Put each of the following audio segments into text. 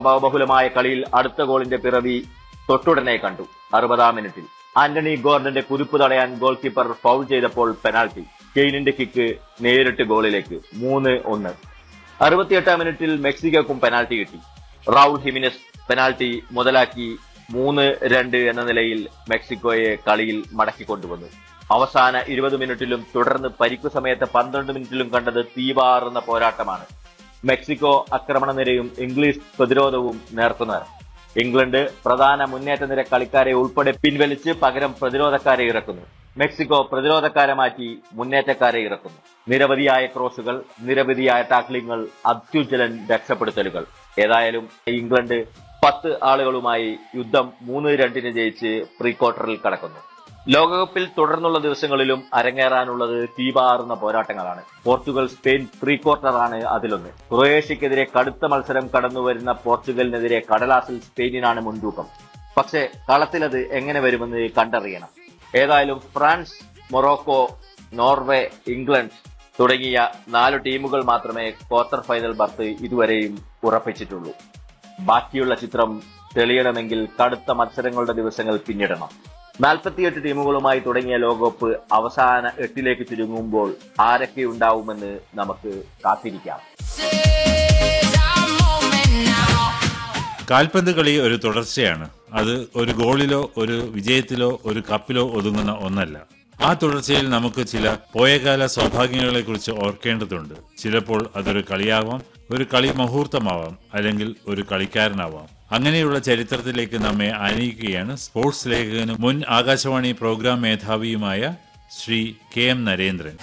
ബഹുലമായ കളിയിൽ അടുത്ത ഗോളിന്റെ പിറവി തൊട്ടുടനെ കണ്ടു അറുപതാം മിനിറ്റിൽ ആന്റണി ഗോർഡന്റെ കുതിപ്പ് തടയാൻ ഗോൾ കീപ്പർ ഫൗൾ ചെയ്തപ്പോൾ പെനാൽറ്റി കെയ്നിന്റെ കിക്ക് നേരിട്ട് ഗോളിലേക്ക് മൂന്ന് ഒന്ന് അറുപത്തിയെട്ടാം മിനിറ്റിൽ മെക്സിക്കോക്കും പെനാൽറ്റി കിട്ടി റൗൾ ഹിമിനസ് പെനാൽറ്റി മുതലാക്കി മൂന്ന് രണ്ട് എന്ന നിലയിൽ മെക്സിക്കോയെ കളിയിൽ മടക്കിക്കൊണ്ടുവന്നു അവസാന ഇരുപത് മിനിറ്റിലും തുടർന്ന് പരിക്കു സമയത്ത് പന്ത്രണ്ട് മിനിറ്റിലും കണ്ടത് തീവാറുന്ന പോരാട്ടമാണ് മെക്സിക്കോ ആക്രമണ നിരയും ഇംഗ്ലീഷ് പ്രതിരോധവും നേർക്കുനേർ ഇംഗ്ലണ്ട് പ്രധാന മുന്നേറ്റ നിര കളിക്കാരെ ഉൾപ്പെടെ പിൻവലിച്ച് പകരം പ്രതിരോധക്കാരെ ഇറക്കുന്നു മെക്സിക്കോ പ്രതിരോധക്കാരെ മാറ്റി മുന്നേറ്റക്കാരെ ഇറക്കുന്നു നിരവധിയായ ക്രോസുകൾ നിരവധിയായ ടാക്ലിങ്ങൾ അത്യുജ്വലൻ രക്ഷപ്പെടുത്തലുകൾ ഏതായാലും ഇംഗ്ലണ്ട് പത്ത് ആളുകളുമായി യുദ്ധം മൂന്ന് രണ്ടിന് ജയിച്ച് പ്രീ ക്വാർട്ടറിൽ കടക്കുന്നു ലോകകപ്പിൽ തുടർന്നുള്ള ദിവസങ്ങളിലും അരങ്ങേറാനുള്ളത് തീപാറുന്ന പോരാട്ടങ്ങളാണ് പോർച്ചുഗൽ സ്പെയിൻ പ്രീ ക്വാർട്ടറാണ് അതിലൊന്ന് ക്രൊയേഷ്യക്കെതിരെ കടുത്ത മത്സരം കടന്നുവരുന്ന പോർച്ചുഗലിനെതിരെ കടലാസിൽ സ്പെയിനിനാണ് മുൻതൂക്കം പക്ഷേ കളത്തിലത് എങ്ങനെ വരുമെന്ന് കണ്ടറിയണം ഏതായാലും ഫ്രാൻസ് മൊറോക്കോ നോർവേ ഇംഗ്ലണ്ട് തുടങ്ങിയ നാല് ടീമുകൾ മാത്രമേ ക്വാർട്ടർ ഫൈനൽ ബർത്ത് ഇതുവരെയും ഉറപ്പിച്ചിട്ടുള്ളൂ ബാക്കിയുള്ള ചിത്രം തെളിയണമെങ്കിൽ കടുത്ത മത്സരങ്ങളുടെ ദിവസങ്ങൾ പിന്നിടണം നാൽപ്പത്തിയെട്ട് ടീമുകളുമായി തുടങ്ങിയ ലോകകപ്പ് അവസാന എട്ടിലേക്ക് ചുരുങ്ങുമ്പോൾ ആരൊക്കെ ഉണ്ടാവുമെന്ന് നമുക്ക് കാത്തിരിക്കാം കാൽപന്ത് കളി ഒരു തുടർച്ചയാണ് അത് ഒരു ഗോളിലോ ഒരു വിജയത്തിലോ ഒരു കപ്പിലോ ഒതുങ്ങുന്ന ഒന്നല്ല ആ തുടർച്ചയിൽ നമുക്ക് ചില പോയകാല സൗഭാഗ്യങ്ങളെ കുറിച്ച് ഓർക്കേണ്ടതുണ്ട് ചിലപ്പോൾ അതൊരു കളിയാവാം ഒരു കളി മുഹൂർത്തമാവാം അല്ലെങ്കിൽ ഒരു കളിക്കാരനാവാം അങ്ങനെയുള്ള ചരിത്രത്തിലേക്ക് നമ്മെ ആനയിക്കുകയാണ് സ്പോർട്സ് ലേഖകനും മുൻ ആകാശവാണി പ്രോഗ്രാം മേധാവിയുമായ ശ്രീ കെ എം നരേന്ദ്രൻ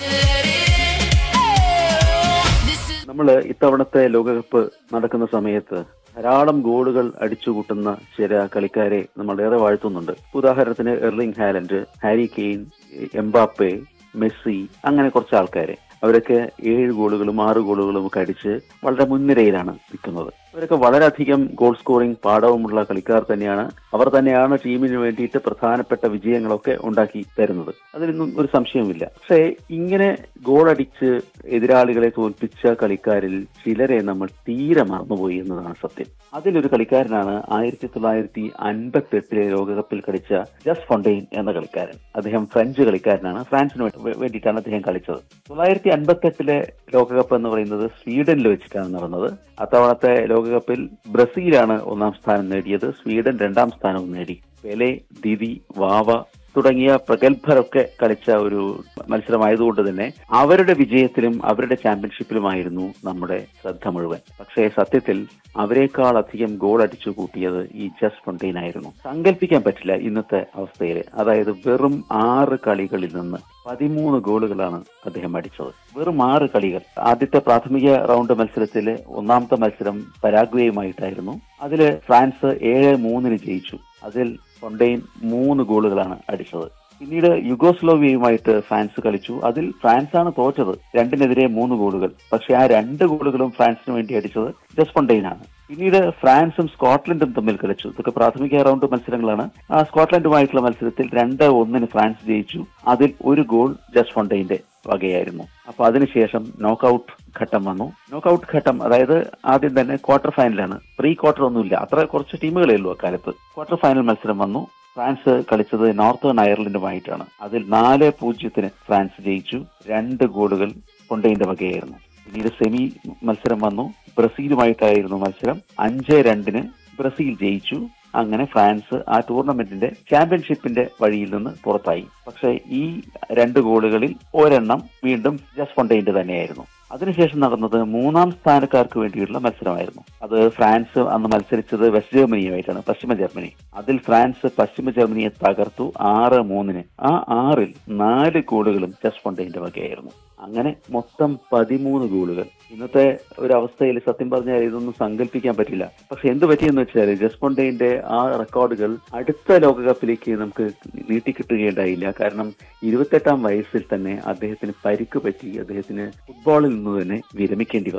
നമ്മൾ ഇത്തവണത്തെ ലോകകപ്പ് നടക്കുന്ന സമയത്ത് ധാരാളം ഗോളുകൾ അടിച്ചുകൂട്ടുന്ന ചില കളിക്കാരെ നമ്മൾ ഏറെ വാഴ്ത്തുന്നുണ്ട് ഉദാഹരണത്തിന് Erling Haaland Harry Kane Mbappe Messi അങ്ങനെ കുറച്ച് ആൾക്കാരെ അവരൊക്കെ ഏഴ് ഗോളുകളും ആറ് ഗോളുകളും ഒക്കെ അടിച്ച് വളരെ മുൻനിരയിലാണ് നിൽക്കുന്നത് അവരൊക്കെ വളരെയധികം ഗോൾ സ്കോറിംഗ് പാഠവുമുള്ള കളിക്കാർ തന്നെയാണ് അവർ തന്നെയാണ് ടീമിന് വേണ്ടിയിട്ട് പ്രധാനപ്പെട്ട വിജയങ്ങളൊക്കെ ഉണ്ടാക്കി തരുന്നത് അതിലൊന്നും ഒരു സംശയവുമില്ല പക്ഷേ ഇങ്ങനെ ഗോൾ അടിച്ച് എതിരാളികളെ തോൽപ്പിച്ച കളിക്കാരിൽ ചിലരെ നമ്മൾ തീരെ മറന്നുപോയി എന്നതാണ് സത്യം അതിലൊരു കളിക്കാരനാണ് ആയിരത്തി തൊള്ളായിരത്തി അൻപത്തി എട്ടിലെ ലോകകപ്പിൽ കളിച്ച ജസ് ഫൊണ്ടെയിൻ എന്ന കളിക്കാരൻ അദ്ദേഹം ഫ്രഞ്ച് കളിക്കാരനാണ് ഫ്രാൻസിന് വേ- വേണ്ടിയിട്ടാണ് അദ്ദേഹം കളിച്ചത് തൊള്ളായിരത്തി അൻപത്തി എട്ടിലെ ലോകകപ്പ് എന്ന് പറയുന്നത് സ്വീഡനിൽ വെച്ചിട്ടാണ് നടന്നത് അത്തവണത്തെ ലോകകപ്പിൽ ബ്രസീലാണ് ഒന്നാം സ്ഥാനം നേടിയത് സ്വീഡൻ രണ്ടാം സ്ഥാനവും നേടി പെലെ ദിദി വാവ തുടങ്ങിയ പ്രഗത്ഭരൊക്കെ കളിച്ച ഒരു മത്സരമായതുകൊണ്ട് തന്നെ അവരുടെ വിജയത്തിലും അവരുടെ ചാമ്പ്യൻഷിപ്പിലുമായിരുന്നു നമ്മുടെ ശ്രദ്ധ മുഴുവൻ പക്ഷേ സത്യത്തിൽ അവരെക്കാൾ അധികം ഗോൾ അടിച്ചു കൂട്ടിയത് ഈ ജസ് ഫൊണ്ടെയിൻ ആയിരുന്നു സങ്കല്പിക്കാൻ പറ്റില്ല ഇന്നത്തെ അവസ്ഥയിൽ അതായത് വെറും ആറ് കളികളിൽ നിന്ന് പതിമൂന്ന് ഗോളുകളാണ് അദ്ദേഹം അടിച്ചത് വെറും ആറ് കളികൾ ആദ്യത്തെ പ്രാഥമിക റൗണ്ട് മത്സരത്തിലെ ഒന്നാമത്തെ മത്സരം പരാഗ്വേയുമായിട്ടായിരുന്നു അതിൽ ഫ്രാൻസ് ഏഴ് മൂന്നിന് ജയിച്ചു അതിൽ ഫൊണ്ടെയിൻ മൂന്ന് ഗോളുകളാണ് അടിച്ചത് പിന്നീട് യുഗോസ്ലോവിയയുമായിട്ട് ഫ്രാൻസ് കളിച്ചു അതിൽ ഫ്രാൻസ് ആണ് തോറ്റത് രണ്ടിനെതിരെ മൂന്ന് ഗോളുകൾ പക്ഷെ ആ രണ്ട് ഗോളുകളും ഫ്രാൻസിന് വേണ്ടി അടിച്ചത് ജസ് ഫൊണ്ടെയിനാണ് പിന്നീട് ഫ്രാൻസും സ്കോട്ട്ലൻഡും തമ്മിൽ കളിച്ചു ഇതൊക്കെ പ്രാഥമിക റൗണ്ട് മത്സരങ്ങളാണ് ആ സ്കോട്ട്ലൻഡുമായിട്ടുള്ള മത്സരത്തിൽ രണ്ട് ഒന്നിന് ഫ്രാൻസ് ജയിച്ചു അതിൽ ഒരു ഗോൾ ജസ് ഫൊണ്ടെയിന്റെ വകയായിരുന്നു അപ്പൊ അതിനുശേഷം നോക്കൌട്ട് ഘട്ടം വന്നു നോക്കൌട്ട് ഘട്ടം അതായത് ആദ്യം തന്നെ ക്വാർട്ടർ ഫൈനലാണ് പ്രീ ക്വാർട്ടർ ഒന്നുമില്ല അത്ര കുറച്ച് ടീമുകളേ ഉള്ളൂ അക്കാലത്ത് ക്വാർട്ടർ ഫൈനൽ മത്സരം വന്നു ഫ്രാൻസ് കളിച്ചത് നോർത്തേൺ അയർലൻഡുമായിട്ടാണ് അതിൽ നാല് പൂജ്യത്തിന് ഫ്രാൻസ് ജയിച്ചു രണ്ട് ഗോളുകൾ കൊണ്ടൈന്റെ വകയായിരുന്നു പിന്നീട് സെമി മത്സരം വന്നു ബ്രസീലുമായിട്ടായിരുന്നു മത്സരം അഞ്ച് രണ്ടിന് ബ്രസീൽ ജയിച്ചു അങ്ങനെ ഫ്രാൻസ് ആ ടൂർണമെന്റിന്റെ ചാമ്പ്യൻഷിപ്പിന്റെ വഴിയിൽ നിന്ന് പുറത്തായി പക്ഷേ ഈ രണ്ട് ഗോളുകളിൽ ഒരെണ്ണം വീണ്ടും ജസ് ഫൊണ്ടെയിന്റെ തന്നെയായിരുന്നു അതിനുശേഷം നടന്നത് മൂന്നാം സ്ഥാനക്കാർക്ക് വേണ്ടിയുള്ള മത്സരമായിരുന്നു അത് ഫ്രാൻസ് അന്ന് മത്സരിച്ചത് വെസ്റ്റ് ജർമ്മനിയുമായിട്ടാണ് പശ്ചിമ ജർമ്മനി അതിൽ ഫ്രാൻസ് പശ്ചിമ ജർമ്മനിയെ തകർത്തു ആറ് മൂന്നിന് ആ ആറിൽ നാല് ഗോളുകളും ജസ് ഫൊണ്ടെയിന്റെ വകയായിരുന്നു അങ്ങനെ മൊത്തം പതിമൂന്ന് ഗോളുകൾ ഇന്നത്തെ ഒരു അവസ്ഥയിൽ സത്യം പറഞ്ഞാൽ ഇതൊന്നും സങ്കല്പിക്കാൻ പറ്റില്ല പക്ഷെ എന്ത് പറ്റിയെന്ന് വെച്ചാൽ ജസ്പോണ്ടേന്റെ ആ റെക്കോർഡുകൾ അടുത്ത ലോകകപ്പിലേക്ക് നമുക്ക് നീട്ടിക്കിട്ടുകയുണ്ടായില്ല കാരണം ഇരുപത്തെട്ടാം വയസ്സിൽ തന്നെ അദ്ദേഹത്തിന് പരിക്ക് പറ്റി അദ്ദേഹത്തിന് ഫുട്ബോളിൽ നിന്ന് തന്നെ വിരമിക്കേണ്ടി വന്നു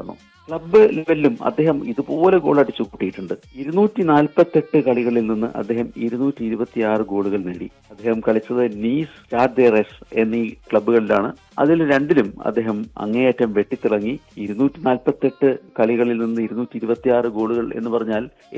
ക്ലബ്ബ് ലെവലിലും അദ്ദേഹം ഇതുപോലെ ഗോൾ അടിച്ചു കൂട്ടിയിട്ടുണ്ട് ഇരുന്നൂറ്റി നാൽപ്പത്തെട്ട് കളികളിൽ നിന്ന് അദ്ദേഹം ഇരുന്നൂറ്റി ഇരുപത്തി ആറ് ഗോളുകൾ നേടി അദ്ദേഹം കളിച്ചത് നീസ് ചാർദേറസ് എന്നീ ക്ലബ്ബുകളിലാണ് അതിൽ രണ്ടിലും അദ്ദേഹം അങ്ങേയറ്റം വെട്ടിത്തിളങ്ങി ഇരുന്നൂറ്റി നാൽപ്പത്തെട്ട് കളികളിൽ നിന്ന് ഇരുന്നൂറ്റി ഇരുപത്തി ആറ് ഗോളുകൾ എന്ന് പറഞ്ഞാൽ